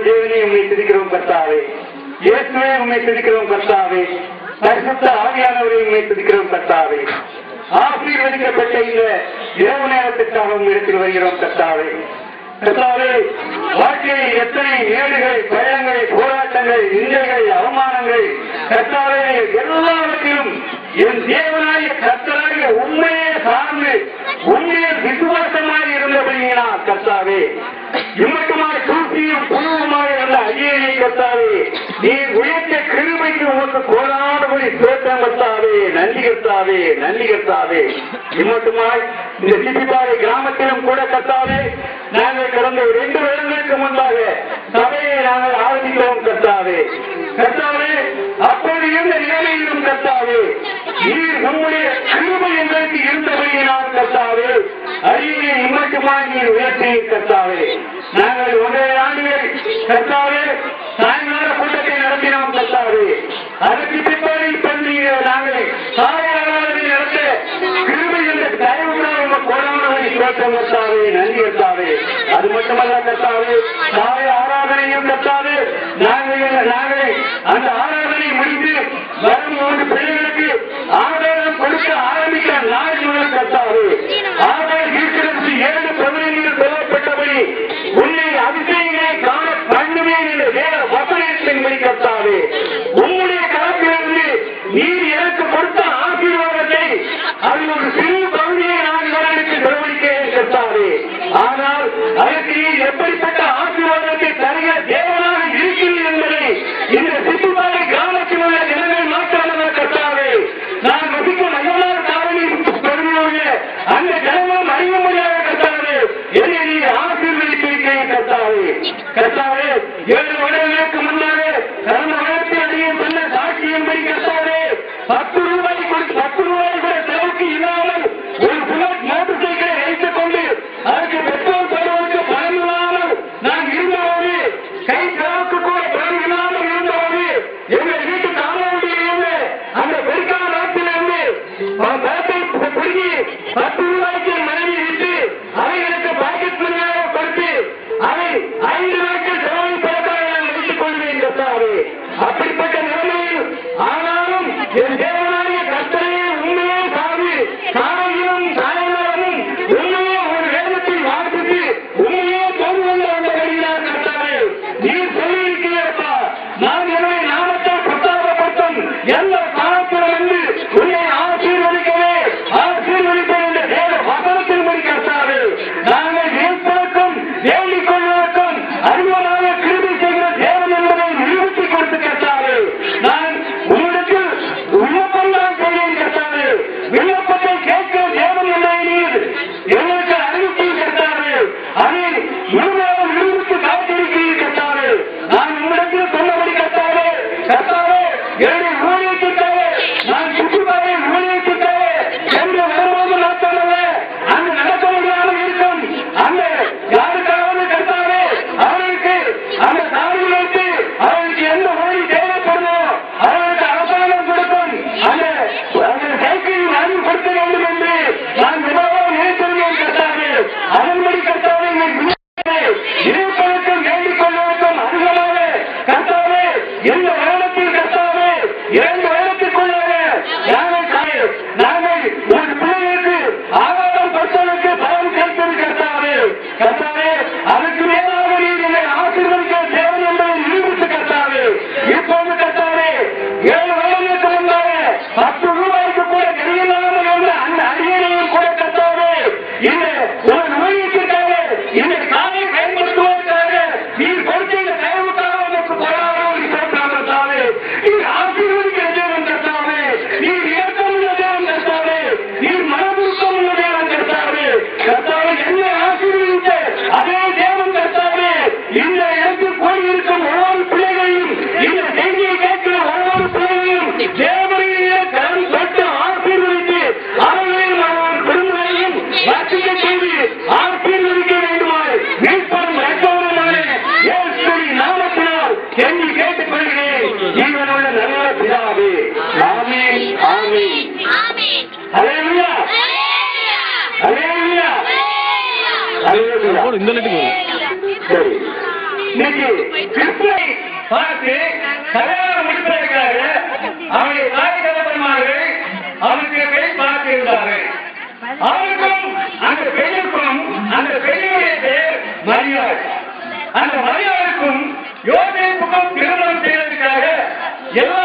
தேவனே உண்மை துதிக்கிறோம் கர்த்தாவே இயேசுவே உண்மை துதிக்கிறோம் கர்த்தாவே பரிசுத்த ஆவியானவரை உண்மை துதிக்கிறோம் கர்த்தாவே ஆசீர்வதிக்கப்பட்ட இந்த இரவு நேரத்திற்காக இடத்தில் வருகிறோம் கர்த்தாவே கர்த்தாவே வாழ்க்கையில் எத்தனை ஏடுகள் பயணங்கள் போராட்டங்கள் நிந்தைகள் அவமானங்கள் கர்த்தாவே எல்லாவற்றிலும் என் தேவனாய கர்த்தராகிய உண்மையே சார்ந்து உண்மையை விசுவாசமாய் இருந்தபடியா கர்த்தாவே இம்மட்டுமாய் தூசியும் புழுவுமாய் இருந்த ஐயனை கர்த்தாவே நீ உயர்ந்த கிருமைக்கு உமக்கு கோடாதபடி சுரத்தம் கர்த்தாவே நன்றி கர்த்தாவே நன்றி கர்த்தாவே இம்மட்டுமாய் இந்த சிப்பிப்பாறை கிராமத்திலும் கூட கர்த்தாவே நாங்கள் கடந்த ரெண்டு வருடங்களுக்கு முன்பாக சபையை நாங்கள் ஆரம்பிக்கிறோம் கர்த்தாவே கர்த்தாவே அப்போது இருந்த நிலைமையிலும் கர்த்தாவே நீர் நம்முடைய கிருபை எங்களுக்கு இருந்தபடியினால் கர்த்தாவே அறிவியை இம்மட்டுமாய் நீர் உயர்த்தி கர்த்தாவே நாங்கள் ஒன்றரை ஆண்டுகள் கர்த்தாவே சாயங்கால கூட்டத்தை நடத்தினோம் கர்த்தாவே அதற்கு பிற்பாடு பள்ளி நாங்கள் சாலையாளர்களை நடத்த கிருபை என்ற தயவுக்காக உங்கள் கொரோனாவை தோற்றம் கர்த்தாவே நன்றி கர்த்தாவே அது மட்டுமல்ல கர்த்தாவே சாலை ஆராதனையும் கர்த்தாவே நாங்கள் நாங்கள் அந்த ஆராதனை முடிந்து வரும் மூன்று பிள்ளைகளுக்கு ஆதாரம் கொடுக்க ஆரம்பிக்க நாள் முதல் கர்த்தாவே ஆதார் இருக்கிறது ஏழு பதினைந்து சொல்லப்பட்டபடி உன்னை அதிசயங்களை காண பண்ணுவேன் என்ற வேற வசனத்தின்படி கர்த்தாவே உன்னுடைய கலப்பிலிருந்து நீர் எனக்கு கொடுத்த ஆசீர்வாதத்தை அதில் ஒரு சிறு பகுதியை நான் இவர்களுக்கு செலவழிக்கிறேன் கர்த்தாவே ஆனால் அதற்கு நீர் எப்படிப்பட்ட ஆசீர்வாதத்தை தருக தேவனாக இருக்கிறீர் என்பதை இந்த சித்துப்பாறை கிராமத்தில் உள்ள ஜனங்கள் மாற்றமல்ல கர்த்தாவே நான் வசிக்கும் ஐயனார் காலனி பகுதியுடைய அந்த ஜனங்களும் அறிய முடியாத கர்த்தாவே என்னை நீர் ஆசீர்வதித்திருக்கிறேன் கர்த்தாவே கர்த்தாவே ஏழு வருடங்களுக்கு முன்னாக கடந்த வருடத்தில் அடியே சொன்ன சாட்சியின்படி கர்த்தாவே பத்து ரூபாய் கொடுத்து பத்து ரூபாய் கூட செலவுக்கு இல்லாமல் ஒரு புல்லட் மோட்டர் சைக்கிளை வைத்துக் கொண்டு அதற்கு பெட்ரோல் போடுவதற்கு பணம் இல்லாமல் நான் இருந்தபோது கை செலவுக்கு கூட பணம் இல்லாமல் இருந்தபோது எங்கள் வீட்டு காலவண்டியில் இருந்து அந்த பெருக்கான நாட்டில் இருந்து பணத்தை பிடுங்கி பத்து ரூபாய்க்கு மனைவி விட்டு அதை எனக்கு பாக்கெட் மணியாக கொடுத்து அதை ஐந்து நாட்கள் செலவு பழக்காக நான் வைத்துக் கொள்வேன் கர்த்தாவே அப்படிப்பட்ட நிலைமையில் ஆனாலும் என் தேவனாகிய கர்த்தரையே உண்மையே சார்ந்து காலையிலும் சாயங்காலமும் உண்மையே ஒரு வேதத்தில் வாசித்து உண்மையே தோல்வந்த வந்தபடியார் கர்த்தாவே நீர் சொல்லியிருக்கிறீர்களா நான் என்னுடைய நாமத்தை பிரஸ்தாபப்படுத்தும் எந்த காலத்திலும் வந்து உன்னை ஆசீர்வதிக்கவே ஆசீர்வதிப்பேன் என்ற தேவ வசனத்தின்படி கர்த்தாவே நாங்கள் ஜெயிப்பதற்கும் வேண்டிக் கொள்வதற்கும் அறிவனாக கிருபி செய்கிற தேவன் என்பதை நிரூபித்துக் கொடுத்து கர்த்தாவே நான் உங்களுக்கு விண்ணப்பம் தான் செய்கிறேன் கர்த்தாவே விண்ணப்பத்தை கேட்க தேவன் என்பதை நீர் எங்களுக்கு அறிவித்து கர்த்தாவே அதை முழுமையாக நிரூபித்து காத்திருக்கிறீர் கர்த்தாவே நான் உங்களிடத்தில் சொன்னபடி கர்த்தாவே கர்த்தாவே என்னுடைய ஊழியத்திற்காக நான் சுற்றுப்பாதை ஊழியத்திற்காக என்று வரும்போது மாற்றமல்ல அங்கு நடக்க முடியாமல் இருக்கும் அந்த யாருக்காவது கர்த்தாவே அவர்களுக்கு அந்த தாடியில் வைத்து அவர்களுக்கு எந்த மொழி தேவைப்படுமோ அவர்களுக்கு அரசாங்கம் கொடுக்கும் அந்த அந்த சைக்கிள் வாங்கி கொடுக்க வேண்டும் என்று நான் மிகவும் நினைத்திருந்தேன் கர்த்தாவே அதன்படி கர்த்தாவே இருப்பதற்கும் வேண்டிக் கொள்வதற்கும் அதிகமாக கர்த்தாவே எந்த வருடத்தில் கர்த்தாவே இரண்டு வருடத்திற்குள்ளாக நாங்கள் கா- நாங்கள் ஒரு பிள்ளைகளுக்கு ஆதாரம் பெற்றதற்கு பலன் கிடைத்தது கர்த்தாவே கர்த்தாவே அதுக்கு மேலாக நீர் என்னை ஆசீர்வதிக்க தேவன் என்பதை நிரூபித்து கர்த்தாவே இப்போது கர்த்தாவே ஏழு வருடங்களுக்கு முன்பாக பத்து ரூபாய்க்கு கூட கிடையில்லாமல் இருந்த அந்த அடியனையும் கூட கர்த்தாவே இந்த ஒரு ஊழியத்திற்காக இந்த காலை பயன்படுத்துவதற்காக நீர் கொடுத்த இந்த தயவுக்காக உனக்கு போராடும் கர்த்தாவே நீர் ஆசீர்வதிக்கிற தேவன் கர்த்தாவே நீர் இறக்கமுள்ள தேவன் கர்த்தாவே நீர் மனதுருக்கமுள்ள தேவன் கர்த்தாவே கர்த்தாவே என்னை ஆசீர்வதித்த அதே தேவன் கர்த்தாவே இந்த இடத்தில் கூடியிருக்கும் ஒவ்வொரு பிள்ளைகளையும் இந்த செய்தியை கேட்கிற ஒவ்வொரு பிள்ளைகளையும் தேவனையே கரம் தொட்டு ஆசீர்வதித்து அவர்களையும் அவர்கள் குடும்பங்களையும் வாசிக்க செய்து ஆசீர்வதிக்க வேண்டுமாய் மீட்பரும் ரட்சகருமான இயேசுவின் நாமத்தினால் என்று கேட்டுக்கொள்கிறேன் ஜீவனுள்ள நல்ல பிதாவே ஆமென் ஆமென் ஹalleluya ஹalleluya ஹalleluya போடு, இந்த லைட்டுக்கு வரும் சரி இன்னைக்கு கிறிஸ்துவை பார்த்து கல்யாணம் முடிப்பதற்காக அவனுடைய தாய் தகப்பன்மார்கள் அவனுக்கு பெண் பார்த்திருந்தார்கள் அவனுக்கும் அந்த பெண்ணுக்கும் அந்த பெண்ணுடைய பெயர் மரியாள் அந்த மரியாளுக்கும் யோசேப்புக்கும் திருமணம் செய்வதற்காக எல்லா